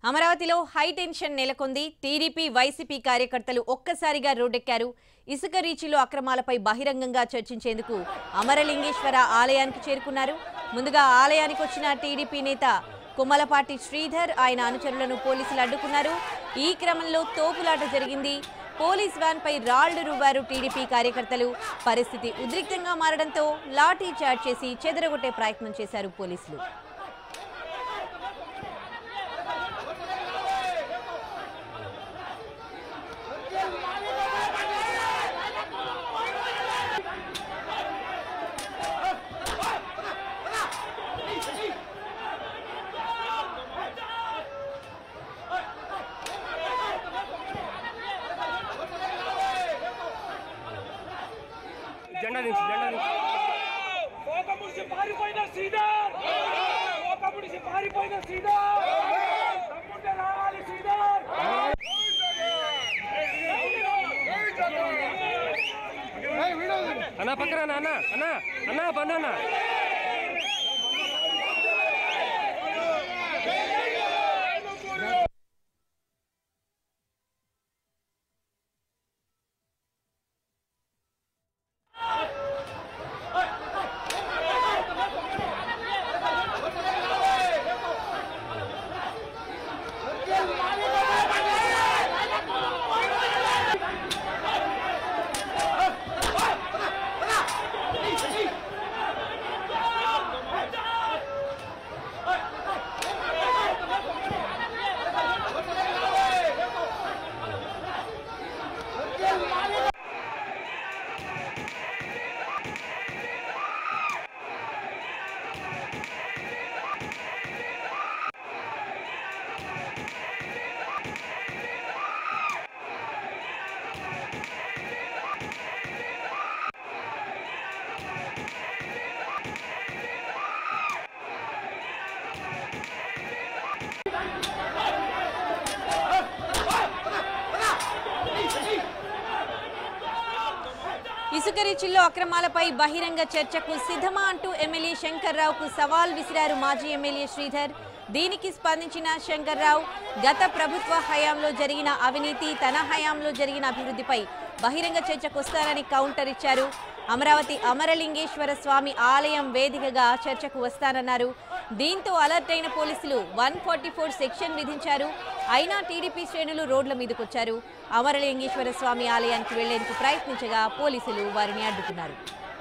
అమరావతిలో high tension నెలకొంది TDP YCP కార్యకర్తలు ఒక్కసారిగా రోడ్డెక్కారు ఇసుక రీచిలో అక్రమాలపై బహిరంగంగా చర్చించేందుకు అమరలింగేశ్వర ఆలయానికి చేరుకున్నారు ముందుగా ఆలయానికి వచ్చిన టీడీపీ నేత కుమ్మలపాటి శ్రీధర్ ఆయన అనుచరులను పోలీసులు అడ్డుకున్నారు ఈ క్రమంలో తోపులాట జరిగింది పోలీస్ వ్యాన్ పై రాళ్లు రువ్వారు టీడీపీ కార్యకర్తలు పరిస్థితి ఉద్రిక్తంగా మారడంతో లాఠీ చార్జ్ చేసి చెదరగొట్టే ప్రయత్నం చేశారు పోలీసులు జెండా నుంచి జెండా నుంచి ఒక ముడిసి పారిపోయిన శ్రీధర్ ఒక ముడిసి పారిపోయిన శ్రీధర్ తమ్ముంటే రావాలి శ్రీధర్ అన్న పక్కన అన్న అన్న అన్న అన్న బండి అన్న ఇసుక రీచిల్లో అక్రమాలపై బహిరంగ చర్చకు సిద్ధమా అంటూ ఎమ్మెల్యే శంకర్రావుకు సవాల్ విసిరారు మాజీ ఎమ్మెల్యే శ్రీధర్ దీనికి స్పందించిన శంకర్రావు గత ప్రభుత్వ హయాంలో జరిగిన అవినీతి తన హయాంలో జరిగిన అభివృద్ధిపై బహిరంగ చర్చకు వస్తారని కౌంటర్ ఇచ్చారు అమరావతి అమరలింగేశ్వర స్వామి ఆలయం వేదికగా చర్చకు వస్తానన్నారు దీంతో అలర్ట్ అయిన పోలీసులు వన్ ఫార్టీ ఫోర్ సెక్షన్ విధించారు అయినా టీడీపీ శ్రేణులు రోడ్ల మీదకొచ్చారు అమరలింగేశ్వర స్వామి ఆలయానికి వెళ్లేందుకు ప్రయత్నించగా పోలీసులు వారిని అడ్డుకున్నారు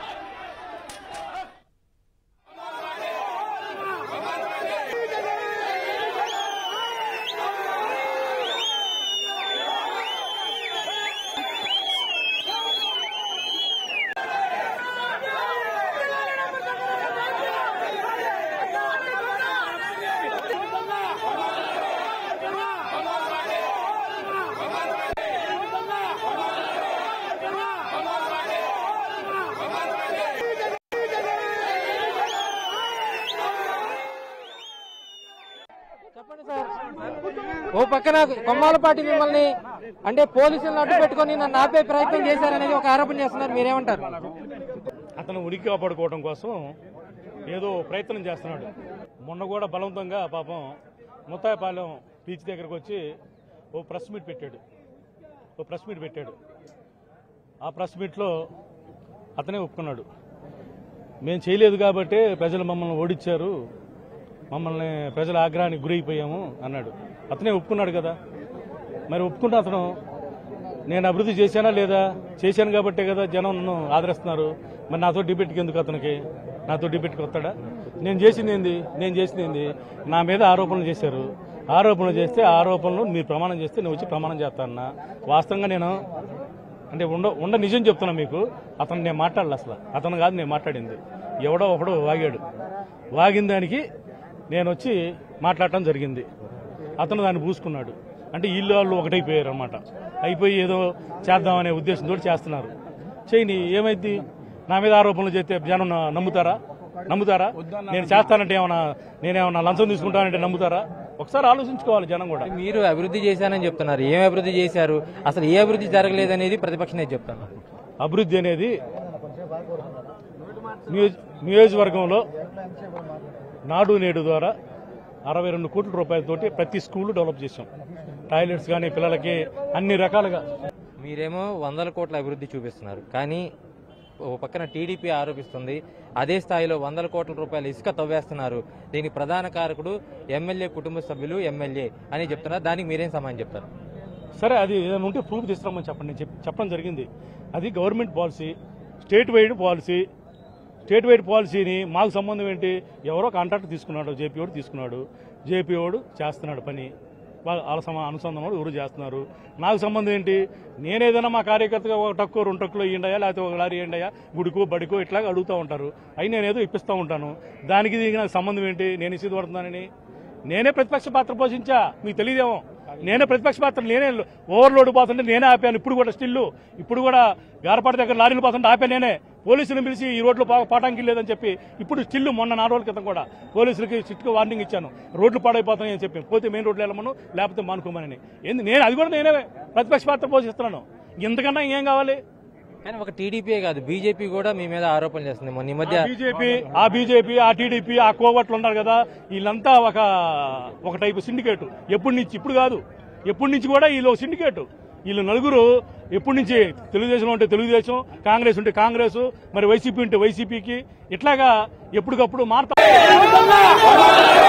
చెప్పండి సార్ ఓ పక్కన కొమ్మాలపాటి మిమ్మల్ని అంటే పోలీసులను అడ్డు పెట్టుకొని నన్ను ఆపే ప్రయత్నం చేశారనేది ఒక ఆరోపణ చేస్తున్నారు మీరేమంటారు అతను ఉనికి కాపాడుకోవడం కోసం ఏదో ప్రయత్నం చేస్తున్నాడు మొన్న కూడా బలవంతంగా పాపం ముత్తాయపాలెం బీచ్ దగ్గరకు వచ్చి ఓ ప్రెస్ మీట్ పెట్టాడు ఓ ప్రెస్ మీట్ పెట్టాడు ఆ ప్రెస్ మీట్లో అతనే ఒప్పుకున్నాడు మేము చేయలేదు కాబట్టి ప్రజలు మమ్మల్ని ఓడించారు మమ్మల్ని ప్రజల ఆగ్రహానికి గురైపోయాము అన్నాడు అతనే ఒప్పుకున్నాడు కదా మరి ఒప్పుకుంటే అతను నేను అభివృద్ధి చేశానా లేదా చేశాను కాబట్టే కదా జనం నన్ను ఆదరిస్తున్నారు మరి నాతో డిబేట్కి ఎందుకు అతనికి నాతో డిబేట్కి వస్తాడా నేను చేసింది ఏంది నేను చేసింది ఏంది నా మీద ఆరోపణలు చేశారు ఆరోపణలు చేస్తే ఆ ఆరోపణలు మీరు ప్రమాణం చేస్తే నేను వచ్చి ప్రమాణం చేస్తానన్నా వాస్తవంగా నేను అంటే ఉండ ఉండ నిజం చెప్తున్నా మీకు అతను నేను మాట్లాడలే అసలు అతను కాదు నేను మాట్లాడింది ఎవడో ఒకడు వాగాడు వాగిన దానికి నేను వచ్చి మాట్లాడటం జరిగింది అతను దాన్ని పూసుకున్నాడు అంటే ఇల్లు వాళ్ళు ఒకటైపోయారు అనమాట అయిపోయి ఏదో చేద్దామనే ఉద్దేశంతో చేస్తున్నారు చేయని ఏమైంది నా మీద ఆరోపణలు చేస్తే జనం నా- నమ్ముతారా నమ్ముతారా నేను చేస్తానంటే ఏమన్నా నేనేమన్నా లంచం తీసుకుంటానంటే నమ్ముతారా ఒకసారి ఆలోచించుకోవాలి జనం కూడా మీరు అభివృద్ధి చేశానని చెప్తున్నారు ఏం అభివృద్ధి చేశారు అసలు ఏ అభివృద్ధి జరగలేదనేది ప్రతిపక్ష నేత చెప్తున్నారు అభివృద్ధి అనేది నియోజ నియోజకవర్గంలో నాడు నేడు ద్వారా అరవై రెండు కోట్ల రూపాయలతోటి ప్రతి స్కూల్ డెవలప్ చేశాం టాయిలెట్స్ కానీ పిల్లలకి అన్ని రకాలుగా మీరేమో వందల కోట్ల అభివృద్ధి చూపిస్తున్నారు కానీ ఓ పక్కన టీడీపీ ఆరోపిస్తుంది అదే స్థాయిలో వందల కోట్ల రూపాయలు ఇసుక తవ్వేస్తున్నారు దీనికి ప్రధాన కారకుడు ఎమ్మెల్యే కుటుంబ సభ్యులు ఎమ్మెల్యే అని చెప్తున్నారు దానికి మీరేం సమాధానం చెప్తారు సరే అది ఏదైనా ఉంటే ప్రూఫ్ తీసుకురామని చెప్పండి నేను చెప్- చెప్పడం జరిగింది అది government policy state wide policy state wide పాలసీని మాకు సంబంధం ఏంటి ఎవరో కాంట్రాక్ట్ తీసుకున్నాడు జేపీ వాడు తీసుకున్నాడు జేపీ వాడు చేస్తున్నాడు పని వాళ్ళ వాళ్ళ సమ అనుసంధానం వాడు ఎవరు చేస్తున్నారు నాకు సంబంధం ఏంటి నేనేదైనా మా కార్యకర్తగా ఒక టక్కు రెండు టక్కులు ఇయ్యండియా లేకపోతే ఒక లారీ ఇయ్యండియా గుడికో బడికో ఇట్లా అడుగుతూ ఉంటారు అవి నేనేదో ఇప్పిస్తూ ఉంటాను దానికి దీనికి నాకు సంబంధం ఏంటి నేను ఇసి పడుతున్నానని నేనే ప్రతిపక్ష పాత్ర పోషించా మీకు తెలియదేమో నేనే ప్రతిపక్ష పాత్ర నేనే ఓవర్లోడ్ పోతుంటే నేనే ఆపాను ఇప్పుడు కూడా స్టిల్ ఇప్పుడు కూడా గారపాటి దగ్గర లారీలు పోతుంటే ఆపాను నేనే పోలీసులను పిలిచి ఈ రోడ్లు పా- పాటానికి లేదని చెప్పి ఇప్పుడు స్టిల్ మొన్న నాలుగు రోజుల క్రితం కూడా పోలీసులకి స్ట్రిక్ట్ వార్నింగ్ ఇచ్చాను రోడ్లు పాడైపోతున్నాయి అని చెప్పి పోతే మెయిన్ రోడ్లు వెళ్ళమను లేకపోతే మానుకోమని ఏంది నేను అది కూడా నేనే ప్రతిపక్ష పాత్ర పోషిస్తున్నాను ఇంతకన్నా ఏం కావాలి కానీ ఒక టీడీపీ కాదు బీజేపీ కూడా మీ మీద ఆరోపణలు చేస్తుంది మొన్న ఈ మధ్య బీజేపీ ఆ బీజేపీ ఆ టీడీపీ ఆ కోవట్లు ఉన్నారు కదా వీళ్ళంతా ఒక ఒక టైపు సిండికేట్ ఎప్పటి నుంచి ఇప్పుడు కాదు ఎప్పటి నుంచి కూడా వీళ్ళు సిండికేట్ వీళ్ళు నలుగురు ఎప్పటి నుంచి తెలుగుదేశం ఉంటే తెలుగుదేశం కాంగ్రెస్ ఉంటే కాంగ్రెస్ మరి వైసీపీ ఉంటే వైసీపీకి ఇట్లాగా ఎప్పటికప్పుడు మారుతా